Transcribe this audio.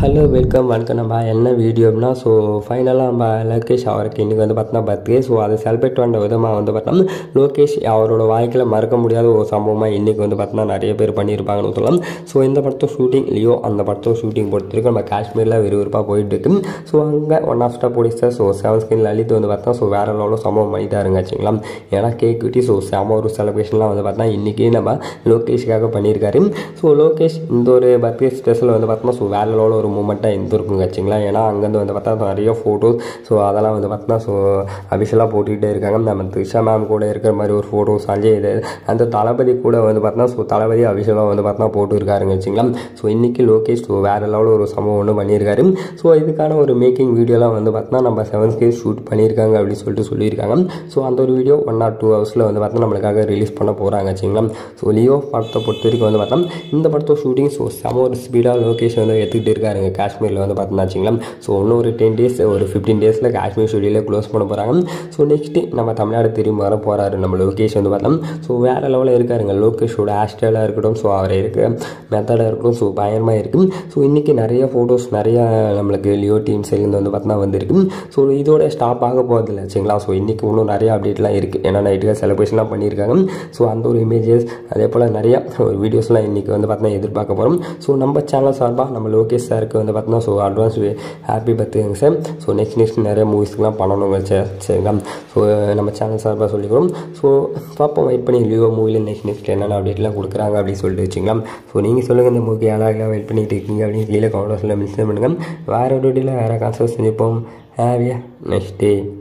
hello welcome வணக்கம் நம்ம என்ன வீடியோ அப்படின்னா ஸோ ஃபைனலாக நம்ம லோகேஷ் அவருக்கு இன்றைக்கி வந்து பார்த்தோன்னா பர்த்டே ஸோ அதை செலிப்ரேட் பண்ணுற விதமாக வந்து பார்த்தோம்னா லோகேஷ் அவரோட வாழ்க்கையில் மறக்க முடியாத ஒரு சம்பவமாக இன்றைக்கி வந்து பார்த்தோன்னா நிறைய பேர் பண்ணியிருப்பாங்கன்னு சொல்லலாம் ஸோ இந்த படத்தோ ஷூட்டிங் லியோ அந்த படத்தோ ஷூட்டிங் பொறுத்த வரைக்கும் நம்ம காஷ்மீரில் விறுவிறுப்பாக போயிட்டு இருக்கு ஸோ அங்கே ஒன் ஆஃப் ஸ்டார் போலீஸர் ஸோ செவன் ஸ்கின் லலித் வந்து பார்த்தா ஸோ வேறு லெவலில் சம்பவம் பண்ணிட்டாருங்க வச்சுங்களா ஏன்னா கேக் வெட்டி ஸோ செம ஒரு செலிப்ரேஷன்லாம் வந்து பார்த்தா இன்றைக்கி நம்ம லோகேஷுக்காக பண்ணியிருக்காரு ஸோ லோகேஷ் இந்த ஒரு பர்த்டே ஸ்பெஷல் வந்து பார்த்தோம்னா ஸோ வேறு லெவலில் ஒரு மூமெண்ட்டாக இருந்திருக்குங்க வச்சுங்களா ஏன்னா அங்கேருந்து வந்து பார்த்தா நிறைய ஃபோட்டோஸ் ஸோ அதெல்லாம் வந்து பார்த்தா ஸோ அபிஷியலாக போட்டுக்கிட்டே இருக்காங்க நம்ம த்ரிஷா மேம் கூட இருக்கிற மாதிரி ஒரு ஃபோட்டோஸ் அஞ்சே இது அந்த தளபதி கூட வந்து பார்த்தா ஸோ தளபதி அபிஷியலாக வந்து பார்த்தா போட்டு இருக்காருங்க வச்சுங்களா ஸோ இன்றைக்கி லோகேஷ் ஸோ வேறு லெவலில் ஒரு சம்பவம் ஒன்று பண்ணியிருக்காரு ஸோ இதுக்கான ஒரு மேக்கிங் வீடியோலாம் வந்து பார்த்தா நம்ம செவன் கே ஷூட் பண்ணியிருக்காங்க அப்படின்னு சொல்லிட்டு சொல்லியிருக்காங்க ஸோ அந்த ஒரு வீடியோ ஒன் ஆர் டூ ஹவர்ஸில் வந்து பார்த்தா நம்மளுக்காக ரிலீஸ் பண்ண போகிறாங்க வச்சுங்களா ஸோ லியோ படத்தை பொறுத்த வரைக்கும் வந்து பார்த்தா இந்த படத்தோட ஷூட்டிங் ஸோ செம ஒரு ஸ்பீடாக லோகேஷ் வந்து எடுத்துக்கிட்டு இருக்காருங்க காஷ்மீரில் வந்து பார்த்தோம்னா வச்சுங்களா ஸோ இன்னும் ஒரு டென் டேஸ் ஒரு ஃபிஃப்டீன் டேஸில் காஷ்மீர் ஸ்டுடியோவில் க்ளோஸ் பண்ண போகிறாங்க ஸோ நெக்ஸ்ட்டு நம்ம தமிழ்நாடு திரும்பி வர போகிறாரு நம்ம லோகேஷ் வந்து பார்த்தோம் ஸோ வேறு லெவலில் இருக்காருங்க லோகேஷோட ஹேர் ஸ்டைலாக இருக்கட்டும் ஸோ அவர் இருக்க மெத்தடாக இருக்கட்டும் ஸோ பயங்கரமாக இருக்குது ஸோ இன்றைக்கி நிறைய ஃபோட்டோஸ் நிறையா நம்மளுக்கு லியோ டீம் சைட்லேருந்து வந்து பார்த்தோன்னா வந்திருக்கு ஸோ இதோட ஸ்டாப் ஆக போகிறதில்ல சரிங்களா ஸோ இன்றைக்கி இன்னும் நிறைய அப்டேட்லாம் இருக்குது ஏன்னா நைட்டுக்காக செலிப்ரேஷன்லாம் பண்ணியிருக்காங்க ஸோ அந்த ஒரு இமேஜஸ் அதே போல் நிறையா வீடியோஸ்லாம் இன்றைக்கி வந்து பார்த்தோன்னா எதிர்பார்க்க போகிறோம் ஸோ நம்ம சேனல் சார்பாக நம்ம லோகேஷ் சாருக்கு வந்து பார்த்தோன்னா ஸோ அட்வான்ஸ் ஹாப்பி பர்த்டேங்க சார் ஸோ நெக்ஸ்ட் நெக்ஸ்ட் நிறைய மூவிஸ்க்குலாம் பண்ணணுங்க சார் சரிங்களா ஸோ நம்ம சேனல் சார்பாக சொல்லிக்கிறோம் ஸோ பார்ப்போம் வெயிட் பண்ணி லியோ மூவியில் நெக்ஸ்ட் நெக்ஸ்ட் என்னென்ன அப்டேட்லாம் கொடுக்குறாங்க அப்படின்னு சொல்லிட்டு வச்சுங்களா ஸோ நீங்கள் சொல்லுங்கள் இந்த மூவிக்கு யாராக வெயிட் பண்ணிட்டு இருக்கீங்க அப்படின்னு கீழே கமெண்ட்ஸில் மென்ஷன் பண்ணுங்கள் வேறு ஒரு வீடியோவில் வேறு கான்சர்ட் செஞ்சுப்போம் ஹேவியா நெக்ஸ்ட் டே